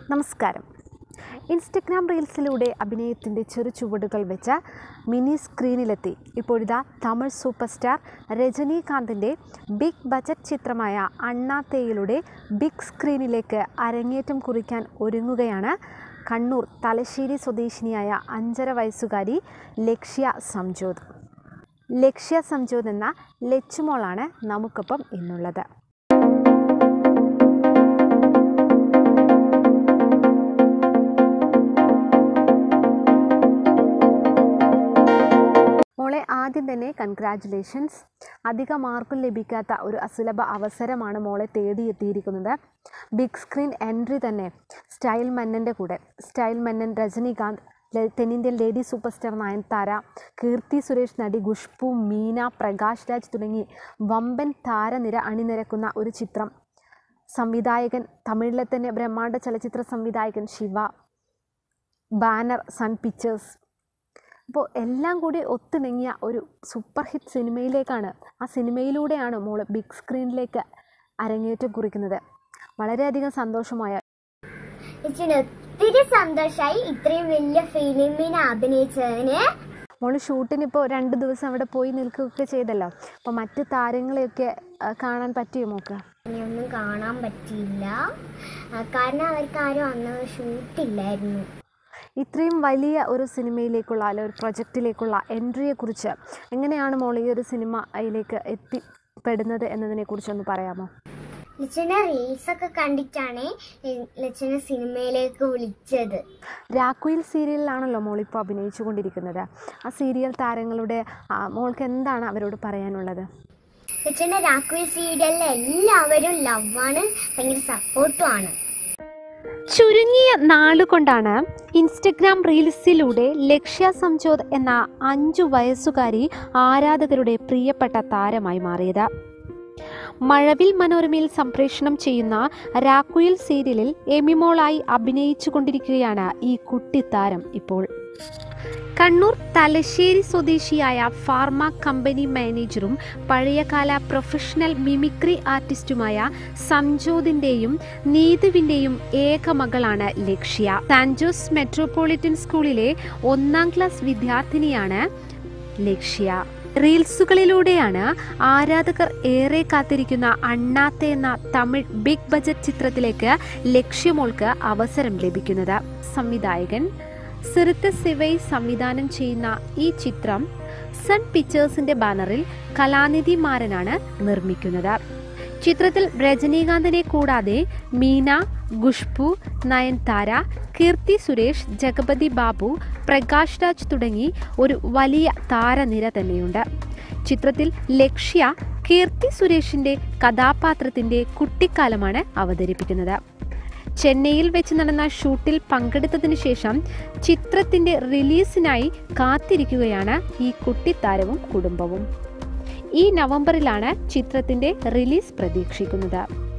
നമസ്കാരം ഇൻസ്റ്റഗ്രാം റീൽസിലൂടെ അഭിനയത്തിൻ്റെ ചെറു ചുവടുകൾ വെച്ച മിനി സ്ക്രീനിലെത്തി ഇപ്പോഴിതാ തമിഴ് സൂപ്പർ സ്റ്റാർ രജനീകാന്തിൻ്റെ ബിഗ് ബജറ്റ് ചിത്രമായ അണ്ണാത്തേയിലൂടെ ബിഗ് സ്ക്രീനിലേക്ക് അരങ്ങേറ്റം കുറിക്കാൻ ഒരുങ്ങുകയാണ് കണ്ണൂർ തലശ്ശേരി സ്വദേശിനിയായ അഞ്ചര വയസ്സുകാരി ലക്ഷ്യ സംജോത് ലക്ഷ്യ സംജോത് എന്ന ലച്ചുമോളാണ് നമുക്കൊപ്പം ഇന്നുള്ളത് മോളെ ആദ്യം തന്നെ കൺഗ്രാറ്റുലേഷൻസ് അധിക മാർക്കും ലഭിക്കാത്ത ഒരു അസുലഭ അവസരമാണ് മോളെ തേടിയെത്തിയിരിക്കുന്നത് ബിഗ് സ്ക്രീൻ എൻട്രി തന്നെ സ്റ്റൈൽ മന്നൻ്റെ കൂടെ സ്റ്റൈൽ മന്നൻ രജനീകാന്ത് ലെ- തെന്നിന്ത്യൻ lady super star Nayanthara Keerthy Suresh നടി ഖുഷ്ബു മീന പ്രകാശ് രാജ് തുടങ്ങി വമ്പൻ താരനിര അണിനിരക്കുന്ന ഒരു ചിത്രം സംവിധായകൻ തമിഴിലെ തന്നെ ബ്രഹ്മാണ്ഡ ചലച്ചിത്ര സംവിധായകൻ ശിവ ബാനർ സൺ പിക്ചേഴ്സ് അപ്പോൾ എല്ലാം കൂടി ഒത്തിണങ്ങിയ ഒരു സൂപ്പർ ഹിറ്റ് സിനിമയിലേക്കാണ് ആ സിനിമയിലൂടെയാണ് മോള് ബിഗ് സ്ക്രീനിലേക്ക് അരങ്ങേറ്റം കുറിക്കുന്നത് വളരെയധികം സന്തോഷമായ ഇച്ചിരി ഒത്തിരി സന്തോഷായി ഇത്രയും വലിയ ഫിലിമിന് അഭിനയിച്ചതിന് മോള് ഷൂട്ടിന് ഇപ്പോൾ രണ്ട് ദിവസം അവിടെ പോയി നിൽക്കുകയൊക്കെ ചെയ്തല്ലോ അപ്പോൾ മറ്റ് താരങ്ങളെയൊക്കെ ആ, കാണാൻ പറ്റിയോ മോക്ക് ഒന്നും കാണാൻ പറ്റിയില്ല ആ, കാരണം അവർക്ക് ആരും അന്ന് ഷൂട്ടില്ലായിരുന്നു ഇത്രയും വലിയ ഒരു സിനിമയിലേക്കുള്ള അല്ലെ ഒരു പ്രൊജക്റ്റിലേക്കുള്ള എൻട്രിയെക്കുറിച്ച് എങ്ങനെയാണ് മോൾ ഈ ഒരു സിനിമയിലേക്ക് എത്തിപ്പെടുന്നത് എന്നതിനെക്കുറിച്ചൊന്ന് പറയാമോ ലച്ചനെ റീൽസ് ഒക്കെ കണ്ടിട്ടാണ് ലച്ചനെ സിനിമയിലേക്ക് വിളിച്ചത് രാക്കുയിൽ സീരിയലിലാണല്ലോ മോളിപ്പോൾ അഭിനയിച്ചു കൊണ്ടിരിക്കുന്നത് ആ സീരിയൽ താരങ്ങളുടെ ആ, മോൾക്ക് എന്താണ് അവരോട് പറയാനുള്ളത് ലച്ചന്റെ രാഘവി സീരിയലിലെ എല്ലാവരും ലവാണ് ഭയങ്കര സപ്പോർട്ടും ആണ് ചുരുങ്ങിയ നാളുകൊണ്ടാണ് ഇൻസ്റ്റഗ്രാം റീൽസിലൂടെ ലക്ഷ്യ സംജോത് എന്ന അഞ്ചു വയസ്സുകാരി ആരാധകരുടെ പ്രിയപ്പെട്ട താരമായി മാറിയത് മഴവിൽ മനോരമയിൽ സംപ്രേഷണം ചെയ്യുന്ന രാക്കുയിൽ സീരിയലിൽ എമിമോളായി അഭിനയിച്ചു കൊണ്ടിരിക്കുകയാണ് ഈ കുട്ടിത്താരം ഇപ്പോൾ കണ്ണൂർ തലശ്ശേരി സ്വദേശിയായ ഫാർമ കമ്പനി മാനേജറും പഴയകാല പ്രൊഫഷണൽ മിമിക്രി ആർട്ടിസ്റ്റുമായ സംജോതിൻ്റെയും നീതുവിൻ്റെയും ഏക മകളാണ് ലക്ഷ്യ സാൻജോസ് മെട്രോപൊളിറ്റൻ സ്കൂളിലെ ഒന്നാം ക്ലാസ് വിദ്യാർത്ഥിനിയാണ് ലക്ഷ്യ റീൽസുകളിലൂടെയാണ് ആരാധകർ ഏറെ കാത്തിരിക്കുന്ന അണ്ണാത്തെ എന്ന തമിഴ് ബിഗ് ബജറ്റ് ചിത്രത്തിലേക്ക് ലക്ഷ്യമോൾക്ക് അവസരം ലഭിക്കുന്നത് സംവിധായകൻ സിറുത്ത സിവൈ സംവിധാനം ചെയ്യുന്ന ഈ ചിത്രം സൺ പിക്ചേഴ്സിന്റെ ബാനറിൽ കലാനിധി മാരനാണ് നിർമ്മിക്കുന്നത് ചിത്രത്തിൽ രജനീകാന്തിനെ കൂടാതെ മീന ഖുഷ്ബു നയൻതാര കീർത്തി സുരേഷ് ജഗപതി ബാബു പ്രകാശ് രാജ് തുടങ്ങി ഒരു വലിയ താരനിര തന്നെയുണ്ട് ചിത്രത്തിൽ ലക്ഷ്യ കീർത്തി സുരേഷിന്റെ കഥാപാത്രത്തിന്റെ കുട്ടിക്കാലമാണ് അവതരിപ്പിക്കുന്നത് ചെന്നൈയിൽ വെച്ച് നടന്ന ഷൂട്ടിൽ പങ്കെടുത്തതിനു ശേഷം ചിത്രത്തിന്റെ റിലീസിനായി കാത്തിരിക്കുകയാണ് ഈ കുട്ടിത്താരവും കുടുംബവും ഈ നവംബറിലാണ് ചിത്രത്തിന്റെ റിലീസ് പ്രതീക്ഷിക്കുന്നത്